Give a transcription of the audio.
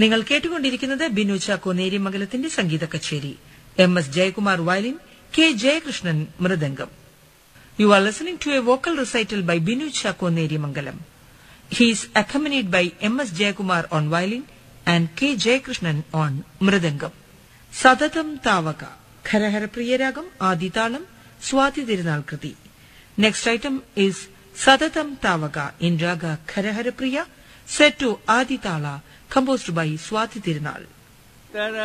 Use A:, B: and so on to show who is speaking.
A: നിങ്ങൾ കേട്ടുകൊണ്ടിരിക്കുന്നത് ബിനു ചാക്കോ നേര്യമംഗലത്തിന്റെ സംഗീത കച്ചേരി M S Jayakumar violin K Jayakrishnan മൃദംഗം you are listening to a vocal recital by Binu Chacko Neriyamangalam he is accompanied by M S Jayakumar on violin and K Jayakrishnan on mridangam Sathatham Thavaka ഖരഹരപ്രിയരാഗം ആദിതാളം Swathi തിരുനാൾ കൃതി next item is Sathatham Thavaka in raga Kharaharapriya set to Aditala composed by Swati Tirunal.